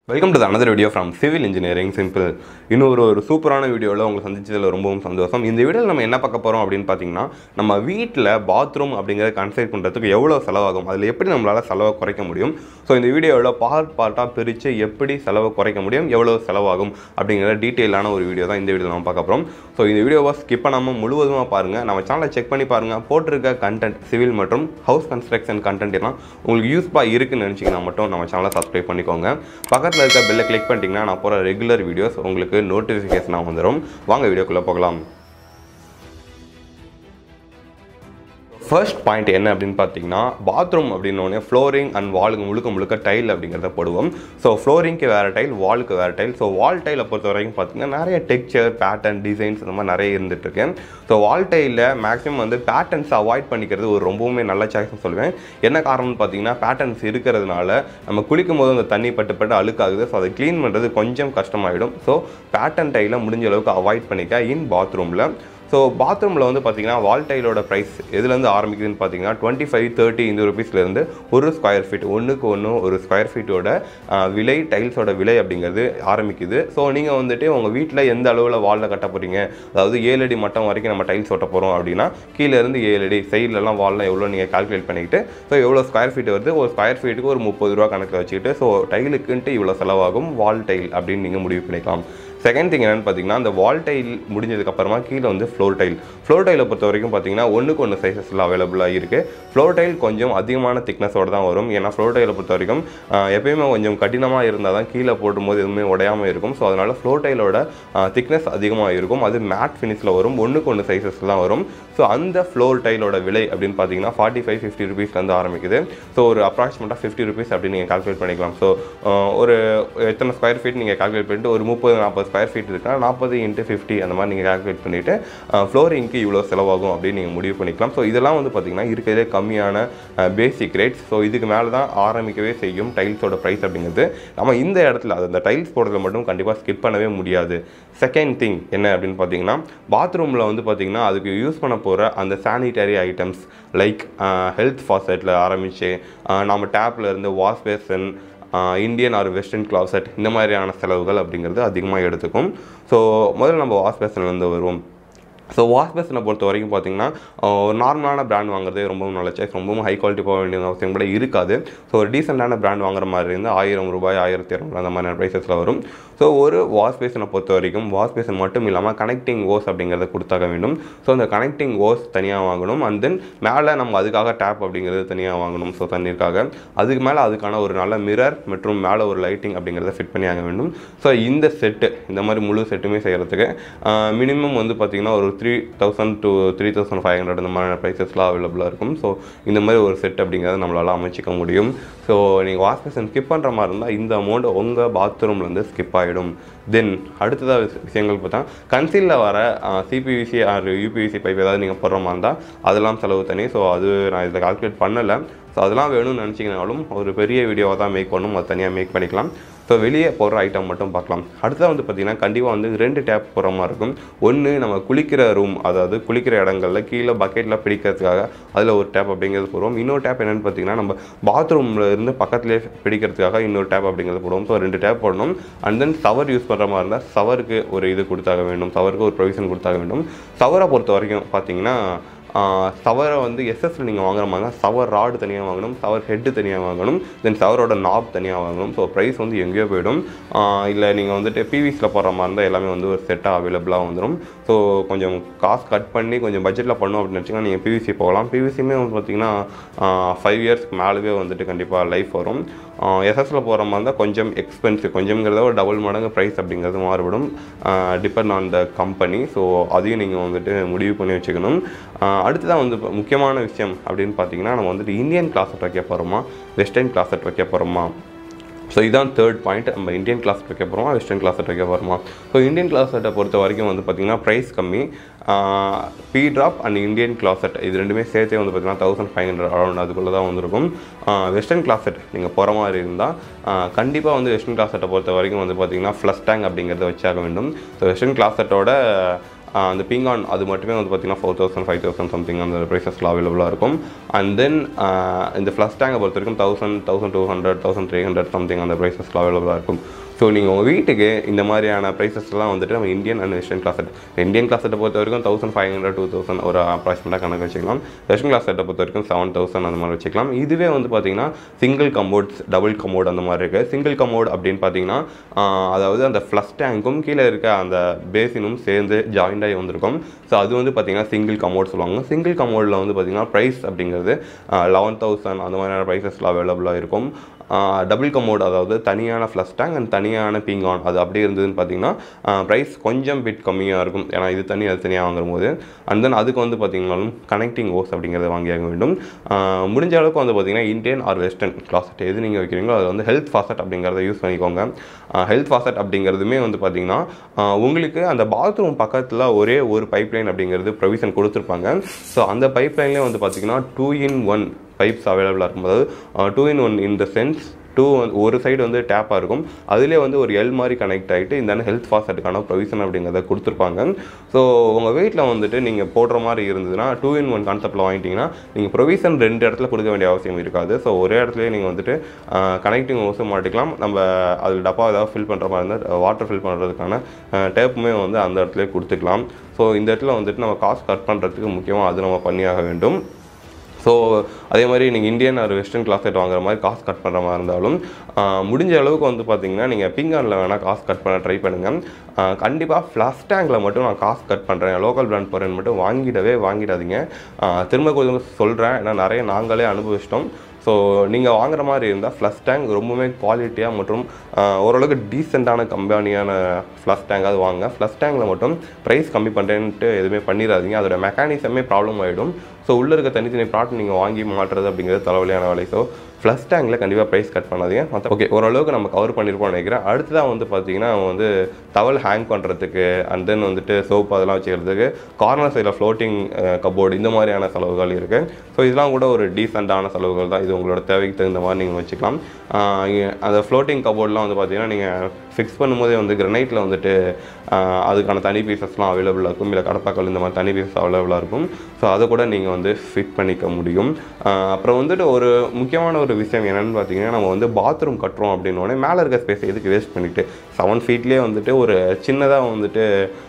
welcome to another video from civil engineering simple இன்னொரு ஒரு சூப்பரான வீடியோவில் உங்களை சந்திச்சதில் ரொம்பவும் சந்தோஷம் இந்த வீடியோவில் நம்ம என்ன பார்க்க போகிறோம் அப்படின்னு பார்த்தீங்கன்னா நம்ம வீட்டில் பாத்ரூம் அப்படிங்கிறத கன்சைட் பண்ணுறதுக்கு எவ்வளோ செலவாகும் அதில் எப்படி நம்மளால் செலவை குறைக்க முடியும் ஸோ இந்த வீடியோவில் பார்ட் பார்ட்டாக பிரித்து எப்படி செலவை குறைக்க முடியும் எவ்வளோ செலவாகும் அப்படிங்கிற டீட்டெயிலான ஒரு வீடியோ தான் இந்த வீடியோவில் நம்ம பார்க்க போகிறோம் ஸோ இந்த வீடியோவை ஸ்கிப் பண்ணாமல் முழுவதுமாக பாருங்கள் நம்ம சேனலை செக் பண்ணி பாருங்கள் போட்டிருக்க கண்டென்ட் சிவில் மற்றும் ஹவுஸ் கன்ஸ்ட்ரக்ஷன் கண்டென்ட் எல்லாம் உங்களுக்கு யூஸ்ஃபாக இருக்குன்னு நினச்சிங்கன்னா மட்டும் நம்ம சேனலை சப்ஸ்கிரைப் பண்ணிக்கோங்க பக்கத்தில் இருக்க பெல்லை கிளிக் பண்ணிட்டீங்கன்னா நான் போகிற ரெகுலர் வீடியோஸ் உங்களுக்கு நோட்டிஃபிகேஷனாக வந்துடும் வாங்க வீடியோக்குள்ளே போகலாம் ஃபர்ஸ்ட் பாயிண்ட் என்ன அப்படின்னு பார்த்தீங்கன்னா பாத்ரூம் அப்படின்னோடனே ஃப்ளோரிங் அண்ட் வாலுக்கு முழுக்க முழுக்க டைல் அப்படிங்கிறத போடுவோம் ஸோ ஃப்ளோரிங்க்கு வேறு டைல் வாலுக்கு வேறு டைல் ஸோ வால் டைலை பொறுத்த வரைக்கும் பார்த்தீங்கன்னா நிறைய டெக்ஸ்சர் பேட்டர்ன் டிசைன்ஸ் இந்த மாதிரி நிறைய இருந்துட்டு இருக்கு ஸோ வால் டைலில் மேக்ஸிமம் வந்து பேட்டர்ன்ஸ் அவாய்ட் பண்ணிக்கிறது ஒரு ரொம்பவுமே நல்ல சாய்ஸ்னு சொல்லுவேன் என்ன காரணம்னு பார்த்தீங்கன்னா பேட்டர்ன்ஸ் இருக்கிறதுனால நம்ம குளிக்கும் போது அந்த தண்ணி பட்டு பட்டு அழுக்காகுது ஸோ அதை க்ளீன் பண்ணுறது கொஞ்சம் கஷ்டமாயிடும் ஸோ பேட்டர்ன் டைலை முடிஞ்ச அளவுக்கு அவாய்ட் பண்ணிக்க இன் பாத்ரூமில் ஸோ பாத்ரூமில் வந்து பார்த்தீங்கன்னா வால் டைலோட ப்ரைஸ் எதுலேருந்து ஆரம்பிக்குதுன்னு பார்த்தீங்கன்னா டுவெண்ட்டி ஃபைவ் தேர்ட்டி இந்த ருபீஸ்லேருந்து ஒரு ஸ்கொயர் ஃபீட் ஒன்றுக்கு ஒன்று ஒரு ஸ்கொயர் ஃபீட்டோட விலை டைல்ஸோட விலை அப்படிங்கிறது ஆரம்பிக்குது ஸோ நீங்கள் வந்துட்டு உங்கள் வீட்டில் எந்த அளவில் வாலில் கட்ட போகிறீங்க அதாவது ஏழு அடி மட்டம் வரைக்கும் நம்ம டைல்ஸ் ஒட்ட போகிறோம் அப்படின்னா கீழேருந்து ஏழு அடி சைட்லலாம் வால்லாம் எவ்வளோ நீங்கள் கால்குலேட் பண்ணிக்கிட்டு ஸோ எவ்வளோ ஸ்கொயர் ஃபீட் வருது ஒரு ஸ்கொயர் ஃபீட்டுக்கு ஒரு முப்பது ரூபா கணக்கில் வச்சுக்கிட்டு ஸோ டைலுக்குன்ட்டு இவ்வளோ செலவாகும் வால் டைல் அப்படின்னு நீங்கள் முடிவு பண்ணிக்கலாம் செகண்ட் திங் என்னென்னு பார்த்தீங்கன்னா அந்த வால் டைல் முடிஞ்சதுக்கப்புறமா கீழே வந்து ஃப்ளோர் டைல் ஃப்ளோர் டைலை பொறுத்த வரைக்கும் பார்த்தீங்கன்னா ஒன்றுக்கு ஒன்று சைஸஸில் அவைலபிளாக இருக்குது ஃப்ளோர் டைல் கொஞ்சம் அதிகமான திக்னஸோடு தான் வரும் ஏன்னா ஃப்ளோர் டைலை பொறுத்த வரைக்கும் ஆஹ், எப்பயுமே கொஞ்சம் கடினமாக இருந்தால் தான் கீழே போடும்போது எதுவுமே உடையாமல் இருக்கும் ஸோ அதனால் ஃப்ளோர் டைலோட திக்னஸ் அதிகமாக இருக்கும் அது மேட் ஃபினிஷில் வரும் ஒன்றுக்கு ஒன்று சைஸஸில் தான் வரும் ஸோ அந்த ஃப்ளோர் டைலோட விலை அப்படின்னு பார்த்தீங்கன்னா ஃபார்ட்டி ஃபைவ் ஃபிஃப்டி ருபீஸ்லேருந்து ஆரம்பிக்குது ஸோ ஒரு அப்ராக்சிமேட்டாக ஃபிஃப்டி ருபீஸ் அப்படின்னு நீங்கள் கால்குலேட் பண்ணிக்கலாம் ஸோ ஒரு எத்தனை ஸ்கொயர் ஃபீட் நீங்கள் கால்குலேட் பண்ணிட்டு ஒரு முப்பது நாற்பது ஸ்கொயர் ஃபீட் இருக்குன்னா நாற்பது இன்ட்டு ஃபிஃப்டி அந்த மாதிரி நீங்கள் கால்குலேட் பண்ணிவிட்டு ஃப்ளோரிங்க்கு இவ்வளோ செலவாகும் அப்படின்னு நீங்கள் முடிவு பண்ணிக்கலாம் ஸோ இதெல்லாம் வந்து பார்த்தீங்கன்னா இருக்கிறதே கம்மியான பேசிக் ரேட்ஸ் ஸோ இதுக்கு மேலே தான் ஆரம்பிக்கவே செய்யும் டைல்ஸோட ப்ரைஸ் அப்படிங்கிறது நம்ம இந்த இடத்துல அது அந்த டைல்ஸ் போடுறதுல மட்டும் கண்டிப்பாக ஸ்கிப் பண்ணவே முடியாது செகண்ட் திங் என்ன அப்படின்னு பார்த்தீங்கன்னா பாத்ரூமில் வந்து பார்த்தீங்கன்னா அதுக்கு யூஸ் பண்ண போகிற அந்த சானிடரி ஐட்டம்ஸ் லைக் ஹெல்த் ஃபாசெட்டில் ஆரம்பித்து நம்ம டேப்பில் இருந்து wash basin Indian or western closet இந்த மாதிரியான செலவுகள் அப்படிங்கிறது அதிகமாக எடுத்துக்கும் ஸோ முதல்ல நம்ம வாஷ் பேசன்லேருந்து வருவோம் ஸோ வாஷ் பேசனை பொறுத்த வரைக்கும் பார்த்தீங்கன்னா ஆஹ் ஒரு நார்மலான பிராண்ட் வாங்குறதே ரொம்பவும் நல்ல சாய்ஸ் ரொம்பவும் ஹை குவாலிட்டி போக வேண்டிய அவசியம் கூட இருக்காது ஸோ ஒரு டீசெண்டான பிராண்ட் வாங்குற மாதிரி இருந்தால் ஆயிரம் ரூபாய் ஆயிரத்தி இரநூறு அந்த மாதிரியான ப்ரைஸஸில் வரும் ஸோ ஒரு வாஷ் பேசனை பொறுத்த வரைக்கும் வாஷ் பேசன் மட்டும் இல்லாமல் கனெக்டிங் ஓஸ் அப்படிங்கிறத கொடுத்தாக வேண்டும் ஸோ அந்த கனெக்டிங் ஓஸ் தனியாக வாங்கணும் அண்ட் தென் மேலே நம்ம அதுக்காக டேப் அப்படிங்கிறது தனியாக வாங்கணும் ஸோ தண்ணீருக்காக அதுக்கு மேலே அதுக்கான ஒரு நல்ல மிரர் மற்றும் மேலே ஒரு லைட்டிங் அப்படிங்கிறத ஃபிட் பண்ணி ஆக வேண்டும் ஸோ இந்த செட்டு இந்த மாதிரி முழு செட்டுமே செய்கிறதுக்கு மினிமம் வந்து பார்த்திங்கன்னா ஒரு three thousand to three thousand five hundred இந்த மாதிரியான ப்ரைஸஸ்லாம் அவைலபிளாக இருக்கும் ஸோ இந்த மாதிரி ஒரு செட் அப்படிங்கிறத நம்மளால் அமைச்சிக்க முடியும் ஸோ நீங்கள் வாஷ் பேசன் ஸ்கிப் பண்ணுற மாதிரி இருந்தால் இந்த அமௌண்ட் உங்கள் பாத்ரூம்லேருந்து ஸ்கிப் ஆகிடும் தென் அடுத்ததாக விஷ- விஷயங்கள் பார்த்தா கன்சீலில் வர சிபிவிசி ஆர் யூபிவிசி பைப் ஏதாவது நீங்கள் போடுற மாதிரி இருந்தால் அதெல்லாம் செலவு தனி ஸோ அது நான் இதில் கால்குலேட் பண்ணலை ஸோ அதெல்லாம் வேணும்னு நினச்சிங்கனாலும் ஒரு பெரிய வீடியோவாக தான் மேக் பண்ணணும் அது தனியாக மேக் பண்ணிக்கலாம் ஸோ வெளியே போடுற ஐட்டம் மட்டும் பார்க்கலாம் அடுத்தது வந்து பார்த்திங்கன்னா கண்டிப்பாக வந்து ரெண்டு டேப் போடுற மாதிரி இருக்கும் ஒன்று நம்ம குளிக்கிற ரூம் அதாவது குளிக்கிற இடங்களில் கீழே பக்கெட்டில் பிடிக்கிறதுக்காக அதில் ஒரு டேப் அப்படிங்கிறது போடுவோம் இன்னொரு டேப் என்னென்னு பார்த்தீங்கன்னா நம்ம பாத்ரூமில் இருந்து பக்கத்துலேயே பிடிக்கிறதுக்காக இன்னொரு டேப் அப்படிங்கிறது போடுவோம் ஸோ ரெண்டு டேப் போடணும் அண்ட் தென் சவர் யூஸ் பண்ணுற மாதிரி இருந்தால் சவருக்கு ஒரு இது கொடுத்தாக வேண்டும் சவருக்கு ஒரு ப்ரொவிஷன் கொடுத்தாக வேண்டும் சவரை பொறுத்த வரைக்கும் பார்த்தீங்கன்னா சவரை வந்து எஸ்எஸ்ல நீங்கள் வாங்குற மாதிரி தான் சவர் ராடு தனியாக வாங்கணும் சவர் ஹெட்டு தனியாக வாங்கணும் தென் சவரோட நாப் தனியாக வாங்கணும் ஸோ ப்ரைஸ் வந்து எங்கேயோ போயிடும் இல்லை நீங்கள் வந்துட்டு பிவிஸில் போடுற மாதிரி இருந்தால் எல்லாமே வந்து ஒரு செட்டாக அவைலபிளாக வந்துடும் ஸோ கொஞ்சம் காசு கட் பண்ணி கொஞ்சம் பட்ஜெட்டில் பண்ணணும் அப்படின்னு வச்சிங்கன்னா நீங்கள் பிவிசி போகலாம் பிவிசியுமே வந்து பார்த்தீங்கன்னா ஃபைவ் இயர்ஸ்க்கு மேலவே வந்துட்டு கண்டிப்பாக லைஃப் வரும் எஸ்எஸ்ல போகிற மாதிரி இருந்தால் கொஞ்சம் எக்ஸ்பென்சிவ் கொஞ்சம்ங்கிறத ஒரு டபுள் மடங்கு ப்ரைஸ் அப்படிங்கிறது மாறுபடும் depend on the company so அதையும் நீங்கள் வந்துட்டு முடிவு பண்ணி வச்சுக்கணும் அடுத்ததான் வந்து இப்ப முக்கியமான விஷயம் அப்படின்னு பார்த்தீங்கன்னா நம்ம வந்துட்டு இந்தியன் கிளாஸட் வைக்க போகிறோமா வெஸ்டர்ன் கிளாஸட் வைக்க போகிறோமா ஸோ இதான் தேர்ட் பாயிண்ட் நம்ம இந்தியன் கிளாஸ் வைக்க போகிறோமா வெஸ்டர்ன் கிளாஸ் வைக்க போகிறோமா ஸோ இந்தியன் கிளாஸட்டை பொறுத்த வரைக்கும் வந்து பார்த்திங்கன்னா ப்ரைஸ் கம்மி P trap and Indian closet இது ரெண்டுமே சேர்த்தே வந்து பார்த்திங்கன்னா தௌசண்ட் ஃபைவ் ஹண்ட்ரட் அரௌண்ட் அதுக்குள்ளே தான் வந்திருக்கும் வெஸ்டர்ன் கிளாசெட் நீங்கள் போகிற மாதிரி இருந்தால் கண்டிப்பாக வந்து வெஸ்டர்ன் கிளாசெட்டை பொறுத்த வரைக்கும் வந்து பார்த்திங்கன்னா ஃப்ளஷ் டேங்க் அப்படிங்கிறத வச்சாக வேண்டும் ஸோ வெஸ்டர்ன் கிளாசெட்டோட அந்த பிங்கான் அது மட்டுமே வந்து பார்த்தீங்கன்னா four thousand five thousand something அந்த ப்ரைஸஸில் அவைலபிளாக இருக்கும் அண்ட் தென் இந்த ஃப்ளஷ் டேங்கை பொறுத்த வரைக்கும் thousand thousand two hundred thousand three hundred something அந்த ப்ரைஸஸில் அவைலபிளாக இருக்கும் ஸோ நீங்கள் உங்கள் வீட்டுக்கு இந்த மாதிரியான ப்ரைஸஸ்லாம் வந்துட்டு நம்ம Indian and western closet Indian கிளாஸ் செட்டை பொறுத்த வரைக்கும் thousand five hundred two thousand ஒரு அப்ராக்சிமேட்டாக கணக்கு வச்சுக்கலாம் வெஸ்டர்ன் கிளாஸ் செட்டை பொறுத்த வரைக்கும் செவன் தௌசண்ட் அந்த மாதிரி வச்சுக்கலாம் இதுவே வந்து பார்த்தீங்கன்னா சிங்கிள் கமோட்ஸ் டபுள் கமோட் அந்த மாதிரி இருக்குது சிங்கிள் கமோட் அப்படின்னு பார்த்தீங்கன்னா ஆஹ், அதாவது அந்த ஃப்ளஷ் டேங்க்கும் கீழே இருக்க அந்த பேசினும் சேர்ந்து ஜாயிண்ட் ஆகி வந்திருக்கும் ஸோ அது வந்து பார்த்தீங்கன்னா சிங்கிள் கமோட் சொல்லுவாங்க சிங்கிள் கமோடில் வந்து பார்த்தீங்கன்னா ப்ரைஸ் அப்படிங்கிறது லெவன் தௌசண்ட் அந்த மாதிரியான ப்ரைஸஸில் அவைலபிளாக இருக்கும் டபுள் கமோட் அதாவது தனியான ஃப்ளஷ் டேங்க் அண்ட் தனியான பிங்கான் அது அப்படி இருந்ததுன்னு பார்த்தீங்கன்னா ப்ரைஸ் கொஞ்சம் பிட் கம்மியாக இருக்கும் ஏன்னா இது தனி அது தனியாக வாங்கும்போது அண்ட் தென் அதுக்கு வந்து பார்த்தீங்கன்னாலும் கனெக்டிங் ஓஸ் அப்படிங்கிறத வாங்கியாக வேண்டும் ஆஹ் முடிஞ்ச அளவுக்கு வந்து பார்த்தீங்கன்னா இந்தியன் ஆர் வெஸ்டர்ன் கிளாசட் எது நீங்கள் வைக்கிறீங்களோ அது வந்து ஹெல்த் ஃபாசட் அப்படிங்கிறத யூஸ் பண்ணிக்கோங்க ஹெல்த் ஃபாசட் அப்படிங்கிறதுமே வந்து பார்த்தீங்கன்னா ஆஹ் உங்களுக்கு அந்த பாத்ரூம் பக்கத்தில் ஒரே ஒரு பைப் லைன் அப்படிங்கிறது ப்ரொவிஷன் கொடுத்துருப்பாங்க ஸோ அந்த பைப் லைன்லேயே வந்து பார்த்தீங்கன்னா டூ இன் ஒன் பைப்ஸ் அவைலபிளாக இருக்கும் அதாவது two in one in the sense two ஒரு சைடு வந்து டேப்பாக இருக்கும் அதிலே வந்து ஒரு எல் மாதிரி கனெக்ட் ஆகிட்டு இந்த ஹெல்த் ஃபாஸ்ட்டுக்கான ப்ரொவிஷன் அப்படிங்கிறத கொடுத்துருப்பாங்க ஸோ உங்கள் வீட்டில் வந்துட்டு நீங்கள் போடுற மாதிரி இருந்ததுன்னா டூ இன் ஒன் கான்செப்ட்டில் வாங்கிட்டீங்கன்னா நீங்கள் ப்ரொவிஷன் ரெண்டு இடத்துல கொடுக்க வேண்டிய அவசியம் இருக்காது ஸோ ஒரே இடத்துலயே நீங்கள் வந்துட்டு கனெக்டிங் ஓஸும் மாட்டிக்கலாம் நம்ம அதில் டப்பா ஏதாவது ஃபில் பண்ணுற மாதிரி இருந்தால் வாட்டர் ஃபில் பண்ணுறதுக்கான டேப்புமே வந்து அந்த இடத்துல கொடுத்துக்கலாம் ஸோ இந்த இடத்துல வந்துட்டு நம்ம காசு கட் பண்ணுறதுக்கு முக்கியமாக அது நம்ம பண்ணியாக வேண்டும் ஸோ அதே மாதிரி நீங்கள் இந்தியன் ஒரு வெஸ்டர்ன் கிளாஸ் செட் வாங்குற மாதிரி காசு கட் பண்ணுற மாதிரி இருந்தாலும் ஆஹ் முடிஞ்ச அளவுக்கு வந்து பார்த்தீங்கன்னா நீங்கள் பிங்கானில் வேணால் காசு கட் பண்ண ட்ரை பண்ணுங்கள் கண்டிப்பாக ஃப்ளாஷ் டேங்கில் மட்டும் நான் காசு கட் பண்ணுறேன் லோக்கல் பிராண்ட் போகிறேன்னு மட்டும் வாங்கிடவே வாங்கிடாதீங்க ஆஹ் திரும்ப கொஞ்சம் சொல்கிறேன் ஏன்னா நிறைய நாங்களே அனுபவிச்சிட்டோம் ஸோ நீங்கள் வாங்குற மாதிரி இருந்தால் ஃப்ளஷ் டேங்க் ரொம்பவுமே குவாலிட்டியாக மற்றும் ஆஹ் ஓரளவுக்கு டீசெண்டான கம்பெனியான ஃப்ளஷ் டேங்காவது வாங்க ஃப்ளஷ் டேங்கில் மட்டும் ப்ரைஸ் கம்மி பண்ணுறேன்ட்டு எதுவுமே பண்ணிடாதீங்க அதோட மெக்கானிசமே ப்ராப்ளம் ஆகிடும் ஸோ உள்ளே இருக்க தனித்தனி ப்ராடக்ட் நீங்கள் வாங்கி மாட்டுறது அப்படிங்கிறது தலைவலியான வேலை ஸோ ஃப்ளஷ் டேங்கில் கண்டிப்பாக ப்ரைஸ் கட் பண்ணாதீங்க மற்ற ஓகே ஓரளவுக்கு நம்ம கவர் பண்ணியிருப்போம்னு நினைக்கிறேன் அடுத்ததாக வந்து பார்த்தீங்கன்னா அவங்க வந்து டவல் ஹேங் பண்ணுறதுக்கு அண்ட் தென் வந்துட்டு சோப் அதெல்லாம் வச்சுக்கிறதுக்கு கார்னர் சைடில் ஃப்ளோட்டிங் கபோர்டு இந்த மாதிரியான செலவுகள் இருக்குது ஸோ இதெல்லாம் கூட ஒரு டீசெண்டான செலவுகள் தான் இது உங்களோட தேவைக்கு தகுந்த மாதிரி நீங்கள் வச்சுக்கலாம் ஆஹ் இங்க அந்த ஃப்ளோட்டிங் கபோர்ட்லாம் வந்து பார்த்தீங்கன்னா நீங்கள் ஃபிக்ஸ் பண்ணும்போதே வந்து கிரனைட்டில் வந்துட்டு ஆஹ் அதுக்கான தனி பீசஸ்லாம் அவைலபிளாக இருக்கும் இல்லை கடப்பாக்கல் இந்த மாதிரி தனி பீசஸ் அவைலபிளாக இருக்கும் ஸோ அதை கூட நீங்கள் வந்து ஃபிட் பண்ணிக்க முடியும் ஆஹ் அப்புறம் வந்துட்டு ஒரு முக்கியமான ஒரு விஷயம் என்னென்னு பார்த்தீங்கன்னா நம்ம வந்து பாத்ரூம் கட்டுறோம் அப்படின்னோடனே மேலே இருக்க ஸ்பேஸ் எதுக்கு வேஸ்ட் பண்ணிட்டு செவன் ஃபீட்லேயே வந்துட்டு ஒரு சின்னதாக வந்துட்டு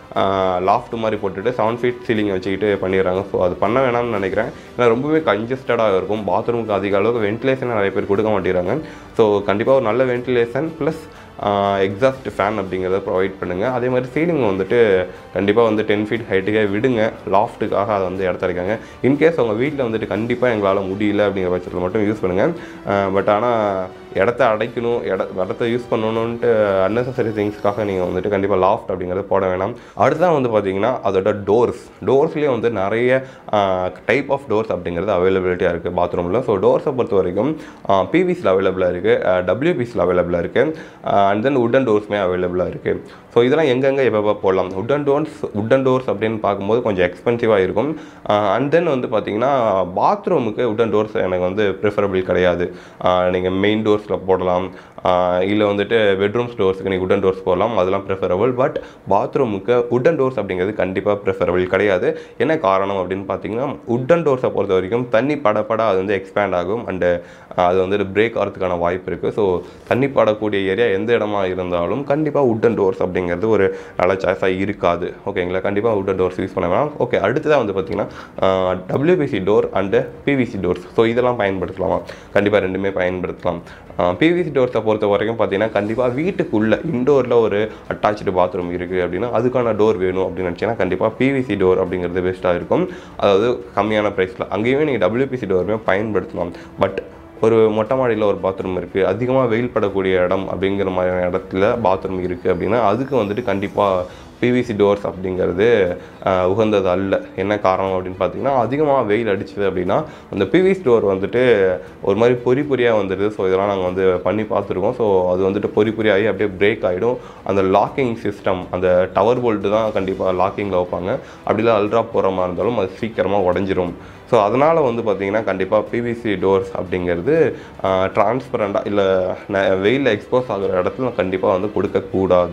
லாஃப்ட் மாதிரி போட்டுட்டு செவன் ஃபீட் சீலிங்கை வச்சுக்கிட்டு பண்ணிடுறாங்க ஸோ அது பண்ண வேணாம்னு நினைக்கிறேன் ஏன்னா ரொம்பவே கன்ஜஸ்டடாக இருக்கும் பாத்ரூமுக்கு அதிக அளவுக்கு வென்டிலேஷனை நிறைய பேர் கொடுக்க மாட்டேங்கிறாங்க ஸோ கண்டிப்பாக ஒரு நல்ல வென்டிலேஷன் ப்ளஸ் எக்ஸாஸ்ட் ஃபேன் அப்படிங்கிறத ப்ரொவைட் பண்ணுங்கள் அதே மாதிரி சீலிங் வந்துட்டு கண்டிப்பாக வந்து டென் ஃபீட் ஹைட்டுக்கே விடுங்க லாஃப்ட்டுக்காக அதை வந்து இடத்த இருக்காங்க இன்கேஸ் உங்கள் வீட்டில் வந்துட்டு கண்டிப்பாக எங்களால் முடியல அப்படிங்கிற பட்சத்தில் மட்டும் யூஸ் பண்ணுங்கள் பட் ஆனால் இடத்த அடைக்கணும் இட இடத்த யூஸ் பண்ணணுன்ட்டு அன்னெசரி திங்ஸ்க்காக நீங்கள் வந்துட்டு கண்டிப்பாக லாஃப்ட் அப்படிங்கிறத போட வேணாம் அடுத்ததான் வந்து பார்த்தீங்கன்னா அதோட டோர்ஸ் டோர்ஸ்லேயே வந்து நிறைய டைப் ஆஃப் டோர்ஸ் அப்படிங்கிறது அவைலபிலிட்டியாக இருக்குது பாத்ரூமில் ஸோ டோர்ஸை பொறுத்த வரைக்கும் பிவிசியில் அவைலபிளாக இருக்குது டபிள்யூபிசியில் அவைலபிளாக இருக்குது அண்ட் தென் உட்டன் டோர்ஸுமே அவைலபிளாக இருக்குது ஸோ இதெல்லாம் எங்கெங்கே எப்போ போடலாம் உட்டன் டோர்ஸ் உட்டன் டோர்ஸ் அப்படின்னு பார்க்கும்போது கொஞ்சம் எக்ஸ்பென்சிவாக இருக்கும் அண்ட் தென் வந்து பார்த்தீங்கன்னா பாத்ரூமுக்கு உட்டன் டோர்ஸ் எனக்கு வந்து ப்ரிஃபரபிள் கிடையாது நீங்கள் மெயின் டோர்ஸில் போடலாம் இல்லை வந்துட்டு பெட்ரூம்ஸ் டோர்ஸுக்கு நீங்கள் உட்டன் டோர்ஸ் போடலாம் அதெல்லாம் ப்ரிஃபரபிள் பட் பாத்ரூமுக்கு உட்டன் டோர்ஸ் அப்படிங்கிறது கண்டிப்பாக ப்ரிஃபரபிள் கிடையாது என்ன காரணம் அப்படின்னு பார்த்தீங்கன்னா உட்டன் டோர்ஸை பொறுத்த வரைக்கும் தண்ணி படப்பட அது வந்து எக்ஸ்பேண்ட் ஆகும் அண்டு அது வந்துட்டு பிரேக் ஆகிறதுக்கான வாய்ப்பு இருக்குது ஸோ தண்ணி படக்கூடிய ஏரியா எந்த இடமா இருந்தாலும் கண்டிப்பாக உட்டன் டோர்ஸ் அப்படிங்கிறது ஒரு நல்ல சாய்ஸாக இருக்காது ஓகேங்களா கண்டிப்பாக உட்டன் டோர்ஸ் யூஸ் பண்ண வேணாம் ஓகே அடுத்ததாக வந்து பார்த்தீங்கன்னா WPC door and PVC doors so இதெல்லாம் பயன்படுத்தலாமா கண்டிப்பாக ரெண்டுமே பயன்படுத்தலாம் பிவிசி டோர்ஸை பொறுத்த வரைக்கும் பார்த்தீங்கன்னா கண்டிப்பாக வீட்டுக்குள்ளே இண்டோரில் ஒரு அட்டாச்சு பாத்ரூம் இருக்குது அப்படின்னா அதுக்கான டோர் வேணும் அப்படின்னு நினச்சிங்கன்னா கண்டிப்பாக பிவிசி டோர் அப்படிங்கிறது பெஸ்ட்டாக இருக்கும் அதாவது கம்மியான ப்ரைஸில் அங்கேயுமே நீங்கள் டபிள்யூபிசி டோருமே பயன்படுத்தலாம் பட் ஒரு மொட்டை மாடியில் ஒரு பாத்ரூம் இருக்குது அதிகமாக வெயில் படக்கூடிய இடம் அப்படிங்கிற மாதிரியான இடத்துல பாத்ரூம் இருக்குது அப்படின்னா அதுக்கு வந்துட்டு கண்டிப்பாக பிவிசி டோர்ஸ் அப்படிங்கிறது ஆஹ், உகந்தது அல்ல என்ன காரணம் அப்படின்னு பார்த்தீங்கன்னா அதிகமாக வெயில் அடிச்சது அப்படின்னா அந்த பிவிசி டோர் வந்துட்டு ஒரு மாதிரி பொறி பொறியாக வந்துடுது ஸோ இதெல்லாம் நாங்கள் வந்து பண்ணி பார்த்துருக்கோம் ஸோ அது வந்துட்டு பொறி பொறியாகி அப்படியே பிரேக் ஆகிடும் அந்த லாக்கிங் சிஸ்டம் அந்த டவர் போல்ட்டு தான் கண்டிப்பாக லாக்கிங்கில் வைப்பாங்க அப்படிலாம் அல்ட்ரா போகிற மாதிரி இருந்தாலும் அது சீக்கிரமாக உடஞ்சிரும் ஸோ அதனால் வந்து பார்த்தீங்கன்னா கண்டிப்பாக பிவிசி டோர்ஸ் அப்படிங்கிறது டிரான்ஸ்பரண்ட்டாக இல்லை வெயிலில் எக்ஸ்போஸ் ஆகிற இடத்துல கண்டிப்பாக வந்து கொடுக்கக்கூடாது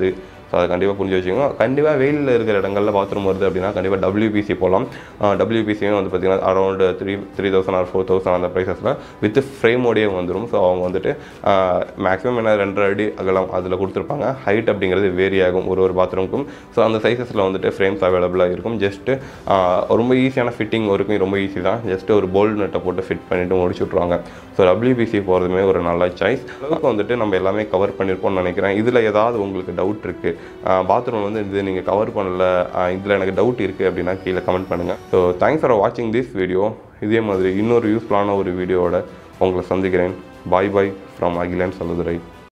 ஸோ அதை கண்டிப்பாக புரிஞ்சு வச்சுக்கோங்க கண்டிப்பாக வெயிலில் இருக்கிற இடங்களில் பாத்ரூம் வருது அப்படின்னா கண்டிப்பாக டபிள்யூபிசி போகலாம் டபிள்யூபிசியும் வந்து பார்த்திங்கன்னா around three three thousand or four thousand அந்த ப்ரைஸஸில் வித் ஃப்ரேமோடையே வந்துடும் ஸோ அவங்க வந்துட்டு மேக்ஸிமம் என்ன ரெண்டரை அடி அகலம் அதில் கொடுத்துருப்பாங்க ஹைட் அப்படிங்கிறது வேரி ஆகும் ஒரு ஒரு பாத்ரூமுக்கும் ஸோ அந்த சைஸஸில் வந்துட்டு ஃப்ரேம்ஸ் அவைலபிளாக இருக்கும் ஜஸ்ட்டு ரொம்ப ஈஸியான ஃபிட்டிங் ஒர்க்கும் ரொம்ப ஈஸி தான் ஜஸ்ட் ஒரு போல்ட் நட்டை போட்டு ஃபிட் பண்ணிவிட்டு முடிச்சு விட்ருவாங்க ஸோ டபிள்யூபிசி போகிறதுமே ஒரு நல்ல சாய்ஸ் அளவுக்கு வந்துட்டு நம்ம எல்லாமே கவர் பண்ணியிருப்போம்னு நினைக்கிறேன் இதில் ஏதாவது உங்களுக்கு டவுட் இருக்குது பாத்ரூம் வந்து இது நீங்கள் கவர் பண்ணல இதில் எனக்கு டவுட் இருக்குது அப்படின்னா கீழே கமெண்ட் பண்ணுங்கள் ஸோ தேங்க்ஸ் ஃபார் வாட்சிங் திஸ் வீடியோ இதே மாதிரி இன்னொரு யூஸ்ஃபுல்லான ஒரு வீடியோவோட உங்களை சந்திக்கிறேன் பாய் பாய் ஃப்ரம் அகிலன் சலுதுரை